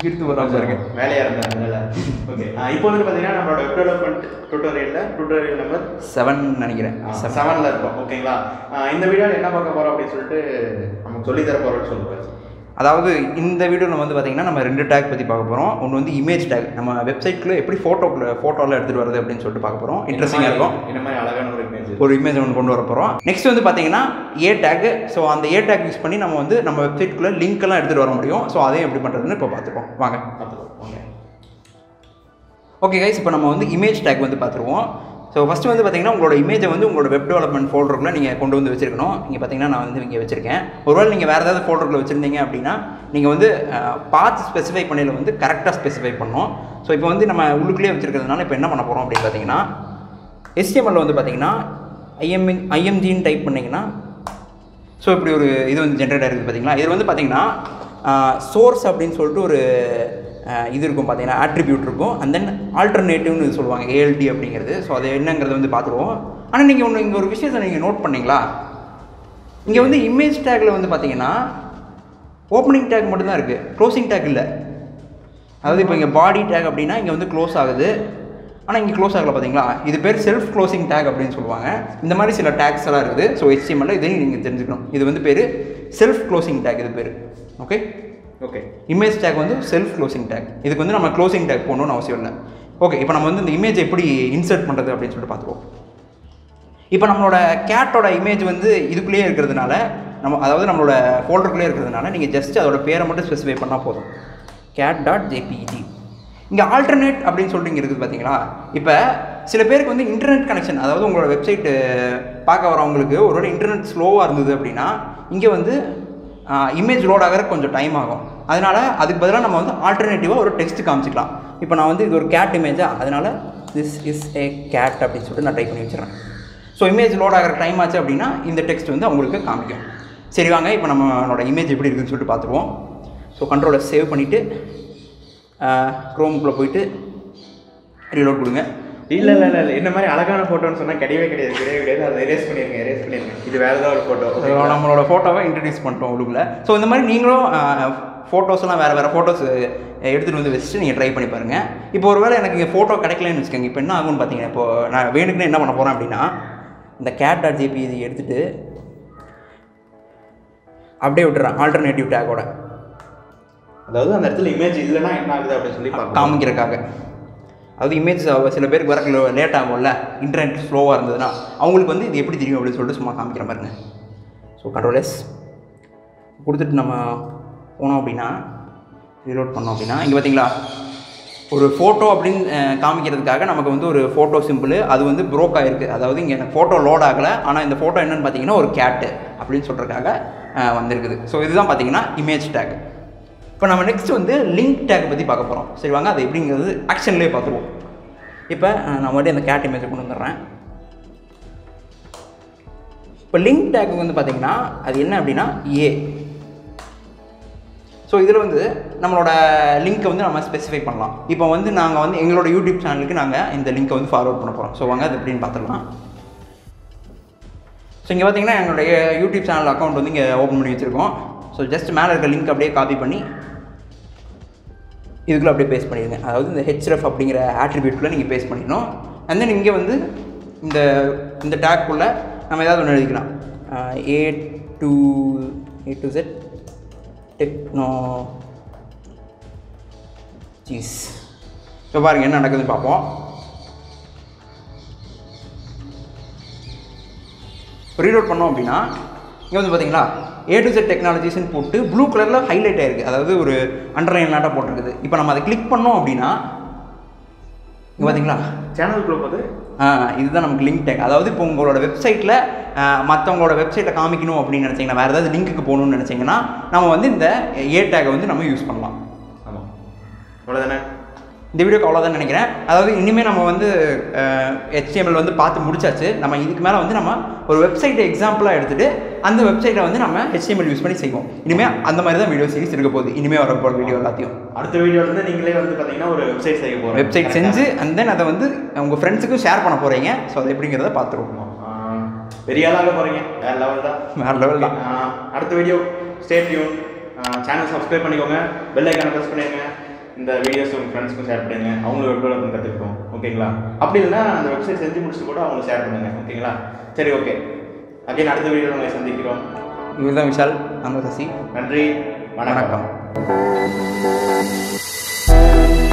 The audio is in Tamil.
சிரித்து வராம பாருங்க வேலையாக இருந்ததுனால ஓகே இப்போ வந்து பார்த்தீங்கன்னா நம்மளோட வெப் டெவலப்மெண்ட் டுட்டோரியலில் டுட்டோரியல் நம்பர் செவன் நினைக்கிறேன் செவன் செவனில் இருக்கோம் ஓகேங்களா ஆ, இந்த வீடியோவில் என்ன பார்க்க போகிறோம் அப்படின்னு சொல்லிட்டு நமக்கு சொல்லி தர போகிறோம்னு சொல்லுவேன் அதாவது இந்த வீடியோவில் வந்து பார்த்தீங்கன்னா நம்ம ரெண்டு டேக் பற்றி பார்க்க போகிறோம் ஒன்று வந்து இமேஜ் டேக் நம்ம வெப்சைட்குள்ளே எப்படி ஃபோட்டோக்குள்ள ஃபோட்டோவில் எடுத்துகிட்டு வருது அப்படின்னு சொல்லிட்டு பார்க்க போகிறோம் இன்ட்ரெஸ்டிங்காக இருக்கும் இந்த மாதிரி அழகான ஒரு இமேஜ் ஒரு இமேஜ் ஒன்று கொண்டு வர போகிறோம் நெக்ஸ்ட் வந்து பார்த்தீங்கன்னா ஏ டேக் ஸோ அந்த ஏ டேக் யூஸ் பண்ணி நம்ம வந்து நம்ம வெப்சைட்குள்ளே லிங்க் எல்லாம் எடுத்துகிட்டு வர முடியும் ஸோ அதையும் எப்படி பண்ணுறதுன்னு இப்போ பார்த்துப்போம் வாங்க பார்த்துக்கோ ஓகே ஓகே கைஸ் இப்போ நம்ம வந்து இமேஜ் டேக் வந்து பார்த்துருவோம் ஸோ ஃபஸ்ட்டு வந்து பார்த்தீங்கன்னா உங்களோட இமேஜை வந்து உங்களோட வெப் டெவலப்மெண்ட் ஃபோல்டருக்குள்ளே நீங்கள் கொண்டு வந்து வச்சிருக்கணும் இங்கே பார்த்தீங்கன்னா நான் வந்து இங்கே வச்சிருக்கேன் ஒருவேளை நீங்கள் வேறு ஏதாவது ஃபோல்டருக்குள்ள வச்சுருந்தீங்க அப்படின்னா நீங்கள் வந்து பார்த்து ஸ்பெசிஃபை பண்ணையில் வந்து கரெக்டாக ஸ்பெசிஃபை பண்ணணும் ஸோ இப்போ வந்து நம்ம உள்ளுக்குள்ளேயே வச்சிருக்கிறதுனால இப்போ என்ன பண்ண போகிறோம் அப்படின்னு பார்த்தீங்கன்னா HTML வந்து பார்த்தீங்கன்னா ஐஎம்இன் ஐஎம்ஜின்னு டைப் பண்ணிங்கன்னா ஸோ இப்படி ஒரு இது வந்து ஜென்ரேட் ஆகிருக்குது பார்த்தீங்களா இது வந்து பார்த்தீங்கன்னா சோர்ஸ் அப்படின்னு சொல்லிட்டு ஒரு ஆஹ், இது இருக்கும் பார்த்தீங்கன்னா ஆட்ரிபியூட் இருக்கும் அண்ட் தென் ஆல்டர்னேட்டிவ்னு இது சொல்லுவாங்க ஏஎல்டி அப்படிங்கிறது ஸோ அது என்னங்கிறத வந்து பார்த்துருவோம் ஆனால் நீங்கள் ஒன்று இங்கே ஒரு விஷயத்தை நீங்கள் நோட் பண்ணீங்களா இங்கே வந்து இமேஜ் டேக்கில் வந்து பார்த்தீங்கன்னா ஓப்பனிங் டேக் மட்டும்தான் இருக்குது க்ளோசிங் டேக் இல்லை அதாவது இப்போ இங்கே பாடி டேக் அப்படின்னா இங்கே வந்து க்ளோஸ் ஆகுது ஆனால் இங்கே க்ளோஸ் ஆகல பார்த்தீங்களா இது பேர் செல்ஃப் க்ளோசிங் டேக் அப்படின்னு சொல்லுவாங்க இந்த மாதிரி சில டேக்ஸ் எல்லாம் இருக்குது ஸோ HTML இதையும் நீங்கள் தெரிஞ்சுக்கணும் இது வந்து பேர் செல்ஃப் க்ளோசிங் டேக் இது pair okay okay image tag வந்து செல்ஃப் க்ளோசிங் டேக் இதுக்கு வந்து நம்ம க்ளோசிங் டேக் போடணும்னு அவசியம் இல்லை ஓகே இப்போ நம்ம வந்து இந்த இமேஜ் எப்படி இன்சர்ட் பண்ணுறது அப்படின்னு சொல்லிட்டு பார்த்துருவோம் இப்போ நம்மளோட கேட்டோட இமேஜ் வந்து இதுக்குள்ளேயே இருக்கிறதுனால நம்ம அதாவது நம்மளோட ஃபோல்டருக்குள்ளே இருக்கிறதுனால நீங்கள் ஜஸ்ட் அதோட பேரை மட்டும் ஸ்பெசிஃபை பண்ணால் போதும் கேட் டாட் ஜேபிஇடி இங்கே ஆல்டர்னேட் அப்படின்னு சொல்லிட்டு இங்கே இருக்குது பார்த்தீங்களா இப்போ சில பேருக்கு வந்து இன்டர்நெட் கனெக்ஷன் அதாவது உங்களோட வெப்சைட்டு பார்க்க வரவங்களுக்கு ஒருவேளை இன்டர்நெட் ஸ்லோவாக இருந்தது அப்படின்னா இங்கே வந்து இமேஜ் லோட் ஆகிற கொஞ்சம் டைம் ஆகும் அதனால் அதுக்கு பதிலாக நம்ம வந்து ஆல்டர்னேட்டிவாக ஒரு டெக்ஸ்ட் காமிச்சிக்கலாம் இப்போ நான் வந்து இது ஒரு கேட் இமேஜா அதனால் திஸ் இஸ் ஏ கேட் அப்படின்னு சொல்லிட்டு நான் டைப் பண்ணி வச்சிடறேன் ஸோ இமேஜ் லோட் ஆகிற டைம் ஆச்சு அப்படின்னா இந்த டெக்ஸ்ட் வந்து அவங்களுக்கு காமிக்கும் சரி வாங்க இப்போ நம்மளோட இமேஜ் எப்படி இருக்குன்னு சொல்லிட்டு பார்த்துருவோம் ஸோ கண்ட்ரோலை சேவ் பண்ணிவிட்டு க்ரோமுக்குள்ளே போயிட்டு ரீலோட் கொடுங்க இல்லை இல்லை இல்லை என்ன மாதிரி அழகான ஃபோட்டோன்னு சொன்னால் கிடையவே கிடையாது கிடையவே கிடையாது அதை எரேஸ் பண்ணிருங்க எரேஸ் பண்ணிருங்க இது வேறு ஏதாவது ஒரு ஃபோட்டோ So, நம்மளோட ஃபோட்டோவை இன்ட்ரடியூஸ் பண்ணிட்டோம் உள்ளுக்குள்ள ஸோ இந்த மாதிரி நீங்களும் ஃபோட்டோஸ்லாம் வேறு வேறு ஃபோட்டோஸ் எடுத்துகிட்டு வந்து வச்சுட்டு நீங்கள் ட்ரை பண்ணி பாருங்கள் இப்போ ஒருவேளை எனக்கு இங்கே ஃபோட்டோ கிடைக்கலன்னு வச்சுக்கோங்க இப்போ என்ன ஆகும்னு பார்த்தீங்கன்னா இப்போ நான் வேணுக்குன்னு என்ன பண்ண போகிறேன் அப்படின்னா இந்த கேட் டாட் ஜேபி இது எடுத்துகிட்டு அப்படியே விட்டுறேன் ஆல்டர்னேட்டிவ் டேக்கோட அதாவது அந்த இடத்துல இமேஜ் இல்லைன்னா என்ன ஆகுது அப்படின்னு சொல்லி பார்க்கலாம் காமிக்கிறக்காக அதாவது இமேஜ் சில பேருக்கு வர லேட் ஆகும்ல இன்டர்நெட் ஸ்லோவாக இருந்ததுன்னா அவங்களுக்கு வந்து இது எப்படி தெரியும் அப்படின்னு சொல்லிட்டு சும்மா காமிக்கிற பாருங்க ஸோ கண்ட்ரோல் எஸ் கொடுத்துட்டு நம்ம போனோம் அப்படின்னா ரீலோட் பண்ணோம் அப்படின்னா இங்கே பார்த்தீங்களா ஒரு ஃபோட்டோ அப்படின்னு அஹ், காமிக்கிறதுக்காக நமக்கு வந்து ஒரு ஃபோட்டோ சிம்பிள் அது வந்து ப்ரோக் ஆகிருக்கு அதாவது இங்கே எனக்கு ஃபோட்டோ லோட் ஆகலை ஆனால் இந்த ஃபோட்டோ என்னன்னு பார்த்தீங்கன்னா ஒரு கேட்டு அப்படின்னு சொல்கிறதுக்காக அஹ், வந்திருக்குது ஸோ இதுதான் பார்த்தீங்கன்னா இமேஜ் டேக் இப்போ நம்ம நெக்ஸ்ட் வந்து லிங்க் டேக் பற்றி பார்க்க போகிறோம் சரி வாங்க அது எப்படிங்கிறது ஆக்ஷன்லேயே பார்த்துருவோம் இப்போ அஹ், நான் மறுபடியும் அந்த கேட் இமேஜை கொண்டு வந்துடுறேன் இப்போ லிங்க் டேக் வந்து பார்த்தீங்கன்னா அது என்ன அப்படின்னா ஏ ஸோ இதில் வந்து நம்மளோட லிங்க்கை வந்து நம்ம ஸ்பெசிஃபை பண்ணலாம் இப்போ வந்து நாங்கள் வந்து எங்களோட யூடியூப் சேனலுக்கு நாங்கள் இந்த லிங்க்கை வந்து ஃபார்வர்ட் பண்ண போகிறோம் ஸோ வாங்க அது எப்படின்னு பார்த்துடலாம் ஸோ இங்கே பார்த்தீங்கன்னா எங்களுடைய யூடியூப் சேனல் அக்கௌண்ட் வந்து இங்கே ஓப்பன் பண்ணி வச்சுருக்கோம் ஸோ ஜஸ்ட் மேலே இருக்க லிங்க் அப்படியே காப்பி பண்ணி இதுக்குள்ளே அப்படியே பேஸ்ட் பண்ணிடுங்க அதாவது இந்த ஹெச்எஃப் அப்படிங்கிற ஆட்ரிபியூட்டில் நீங்கள் பேஸ்ட் பண்ணிடணும் அண்ட் தென் இங்கே வந்து இந்த இந்த டேக்குள்ளே நம்ம ஏதாவது ஒன்று எழுதிக்கலாம் A to A to Z டெக்னோ சீஸ் இப்போ பாருங்கள் என்ன நடக்குதுன்னு பார்ப்போம் ரீலோட் பண்ணோம் அப்படின்னா இங்கே வந்து பார்த்தீங்களா ஏ டு செட் டெக்னாலஜிஸ்னு போட்டு ப்ளூ கலரில் ஹைலைட் ஆயிருக்கு அதாவது ஒரு அண்டர்லைன் நாட்டாக போட்டிருக்குது இப்போ நம்ம அதை கிளிக் பண்ணோம் அப்படின்னா இங்கே பார்த்தீங்களா சேனலுக்குள்ள போது ஆ இதுதான் நமக்கு லிங்க் டேக் அதாவது இப்போ உங்களோட வெப்சைட்டில் மற்றவங்களோட வெப்சைட்டை காமிக்கணும் அப்படின்னு நினச்சிங்கன்னா வேறு ஏதாவது லிங்க்குக்கு போகணும்னு நினச்சிங்கன்னா நம்ம வந்து இந்த ஏ டேக்கை வந்து நம்ம யூஸ் பண்ணலாம் ஆமாம் அவ்வளோதானே இந்த வீடியோக்கு அவ்வளோதான் நினைக்கிறேன் அதாவது இனிமேல் நம்ம வந்து HTML வந்து பார்த்து முடிச்சாச்சு நம்ம இதுக்கு மேலே வந்து நம்ம ஒரு வெப்சைட்டை எக்ஸாம்பிளாக எடுத்துகிட்டு அந்த வெப்சைட்டை வந்து நம்ம HTML யூஸ் பண்ணி செய்வோம் இனிமேல் அந்த மாதிரி தான் வீடியோ சீரிஸ் இருக்க போகுது இனிமேல் வர போகிற வீடியோ எல்லாத்தையும் அடுத்த வீடியோல இருந்து நீங்களே வந்து பார்த்தீங்கன்னா ஒரு வெப்சைட் செய்ய போகிறோம் வெப்சைட் செஞ்சு அண்ட் தென் அதை வந்து உங்கள் ஃப்ரெண்ட்ஸுக்கும் ஷேர் பண்ண போகிறீங்க ஸோ அது எப்படிங்கிறத பார்த்துருவோம் பெரிய ஆளாக போகிறீங்க வேற லெவல் தான் வேறு லெவல் தான் ஆஹ் அடுத்த video stay tuned channel subscribe பண்ணிக்கோங்க பெல் ஐக்கானை ப்ரெஸ் பண்ணிடுங்க இந்த வீடியோஸ் உங்கள் ஃப்ரெண்ட்ஸ்க்கும் ஷேர் பண்ணுங்க அவங்களும் வெப் டெவலப்மெண்ட் கற்றுக்கிட்டோம் ஓகேங்களா அப்படி இல்லைன்னா அந்த வெப்சைட் செஞ்சு முடிச்சுட்டு கூட அவங்களுக்கு ஷேர் பண்ணுங்க ஓகேங்களா சரி ஓகே அகைன் அடுத்த வீடியோவில் உங்களை சந்திக்கிறோம் இவர் தான் விஷால் அந்த சசி நன்றி வணக்கம் வணக்கம்